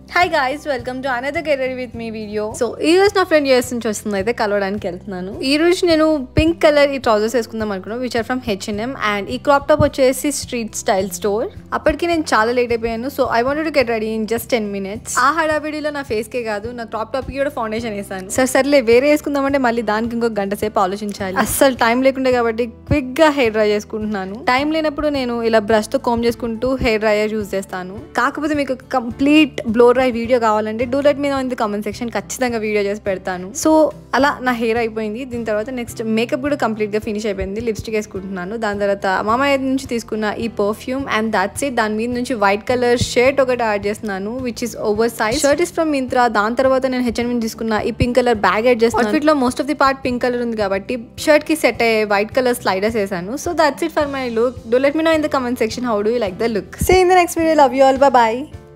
hi guys welcome to another career with me video so ఈ రోజు నా friend US నుంచి వస్తుంది అయితే కలవడానికి వెళ్తున్నాను ఈ రోజు నేను పింక్ కలర్ ఈ ట్రౌజర్స్ వేసుకుందాం అనుకున్నాను which are from H&M and ఈ క్రాప్ టాప్ వచ్చేసి స్ట్రీట్ స్టైల్ స్టోర్ అప్పటికి నేను చాలా లేట్ అయిపోయాను so I want to get ready in just ten minutes ఆ హడావిడిలో నా ఫేస్ కే కాదు నా క్రాప్ టాప్ కి కూడా ఫౌండేషన్ వేసాను సరే సర్లే వేరే వేసుకుందామంటే మళ్ళీ దానికి ఇంకొక గంట సేపు ఆలోచించాలి అస్సలు టైం లేకుండే కాబట్టి క్విక్ గా హెయిర్ డ్రై చేసుకుంటున్నాను టైం లేనప్పుడు నేను ఇలా బ్రష్ తో కోమ్ చేసుకుంటూ హెయిర్ డ్రైయర్ యూజ్ చేస్తాను కాకపోతే మీకు కంప్లీట్ బ్లో డ్రై వీడియో కావాలంటే do let me in the comment section ఖచ్చితంగా వీడియో చేసి పెడతాను సో అలా నా హెయిర్ అయిపోయింది దీని తర్వాత నెక్స్ట్ మేకప్ కూడా కంప్లీట్ గా ఫినిష్ అయిపోయింది లిప్స్టిక్ వేసుకుంటున్నాను దాని తర్వాత మామయ్య నుంచి తీసుకున్న ఈ పర్ఫ్యూమ్ అండ్ దాట్స్ ఇట్ దాని మీద నుంచి వైట్ కలర్ షర్ట్ ఒకటి యాడ్ చేస్తున్నాను which is over size shirt is from Myntra దాని తర్వాత నేను హెచ్ఎన్ నుంచి తీసుకున్న ఈ పింక్ కలర్ బ్యాగ్ యాడ్ చేస్తాను అవుట్ఫిట్ లో most of the part pink colour ఉంది కాబట్టి షర్ట్ కి సెట్ అయ్యే వైట్ కలర్ స్లైడర్స్ వేసాను so that's it for my look do let me know in the comment section how do you like the look say in the next video love you all by